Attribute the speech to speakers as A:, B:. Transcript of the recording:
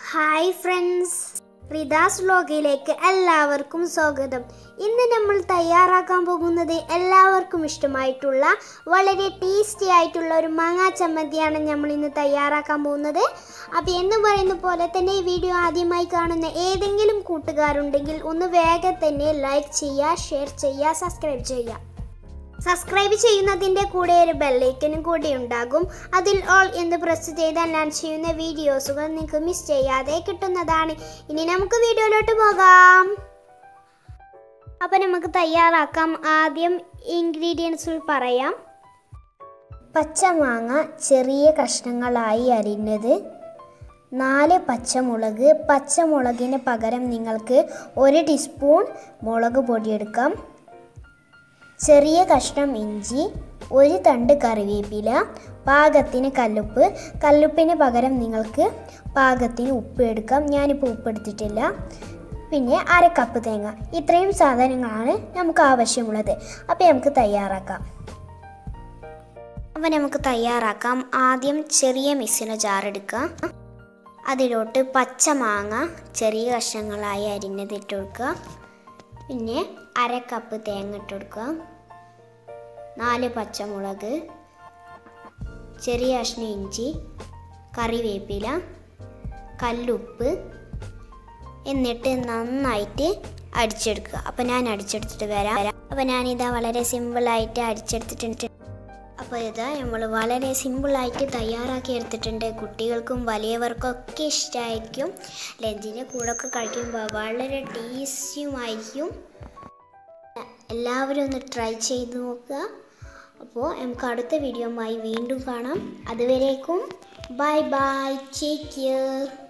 A: hi friends റിദാസ് വ്ലോഗിലേക്ക് എല്ലാവർക്കും സ്വാഗതം ഇന്ന് നമ്മൾ തയ്യാറാക്കാൻ പോകുന്നത് എല്ലാവർക്കും ഇഷ്ടമായിട്ടുള്ള വളരെ ടേസ്റ്റി ആയിട്ടുള്ള ഒരു മാങ്ങാ ചമ്മന്തിയാണ് നമ്മൾ ഇന്ന് തയ്യാറാക്കാൻ പോകുന്നത് അപ്പോൾ എന്ന് പറയുന്ന പോലെ തന്നെ ഈ വീഡിയോ ആദ്യമായി കാണുന്ന ഏതെങ്കിലും കൂട്ടുകാരുണ്ടെങ്കിൽ ഒന്ന് വേഗം തന്നെ ലൈക്ക് ചെയ്യുക ഷെയർ ചെയ്യുക സബ്സ്ക്രൈബ് ചെയ്യുക സബ്സ്ക്രൈബ് ചെയ്യുന്നതിൻ്റെ കൂടെ ഒരു ബെല്ലൈക്കനും കൂടി ഉണ്ടാകും അതിൽ ഓൾ എന്ന് പ്രസ് ചെയ്താൽ ഞാൻ ചെയ്യുന്ന വീഡിയോസുകൾ നിങ്ങൾക്ക് മിസ് ചെയ്യാതെ കിട്ടുന്നതാണ് ഇനി നമുക്ക് വീഡിയോയിലോട്ട് പോകാം അപ്പം നമുക്ക് തയ്യാറാക്കാം ആദ്യം ഇൻഗ്രീഡിയൻസുകൾ പറയാം പച്ചമാങ്ങ ചെറിയ കഷ്ണങ്ങളായി അരിഞ്ഞത് നാല് പച്ചമുളക് പച്ചമുളകിന് പകരം നിങ്ങൾക്ക് ഒരു ടീസ്പൂൺ മുളക് പൊടി എടുക്കാം ചെറിയ കഷ്ണം ഇഞ്ചി ഒരു തണ്ട് കറിവേപ്പില പാകത്തിന് കല്ലുപ്പ് കല്ലുപ്പിന് പകരം നിങ്ങൾക്ക് പാകത്തിന് ഉപ്പ് എടുക്കാം ഞാനിപ്പോൾ ഉപ്പ് എടുത്തിട്ടില്ല പിന്നെ അര കപ്പ് തേങ്ങ ഇത്രയും സാധനങ്ങളാണ് നമുക്ക് ആവശ്യമുള്ളത് അപ്പോൾ നമുക്ക് തയ്യാറാക്കാം അപ്പോൾ നമുക്ക് തയ്യാറാക്കാം ആദ്യം ചെറിയ മിക്സിന് ജാറെടുക്കാം അതിലോട്ട് പച്ചമാങ്ങ ചെറിയ കഷ്ണങ്ങളായി അരിഞ്ഞതിട്ട് കൊടുക്കുക പിന്നെ അര കപ്പ് തേങ്ങ ഇട്ട് കൊടുക്കുക നാല് പച്ചമുളക് ചെറിയ കഷ്ണം ഇഞ്ചി കറിവേപ്പില കല്ലുപ്പ് എന്നിട്ട് നന്നായിട്ട് അടിച്ചെടുക്കുക അപ്പോൾ ഞാൻ അടിച്ചെടുത്തിട്ട് വരാം അപ്പോൾ ഞാനിതാ വളരെ സിമ്പിളായിട്ട് അടിച്ചെടുത്തിട്ടുണ്ട് അപ്പോൾ ഇതാ നമ്മൾ വളരെ സിമ്പിളായിട്ട് തയ്യാറാക്കി എടുത്തിട്ടുണ്ട് കുട്ടികൾക്കും വലിയവർക്കും ഒക്കെ ഇഷ്ടമായിരിക്കും ലഞ്ചിൻ്റെ കൂടെ ഒക്കെ കഴിക്കുമ്പോൾ വളരെ ടേസ്റ്റിയുമായിരിക്കും എല്ലാവരും ഒന്ന് ട്രൈ ചെയ്ത് നോക്കുക അപ്പോൾ നമുക്ക് അടുത്ത വീഡിയോയുമായി വീണ്ടും കാണാം അതുവരേക്കും ബൈ ബൈ ടേക്ക് കെയർ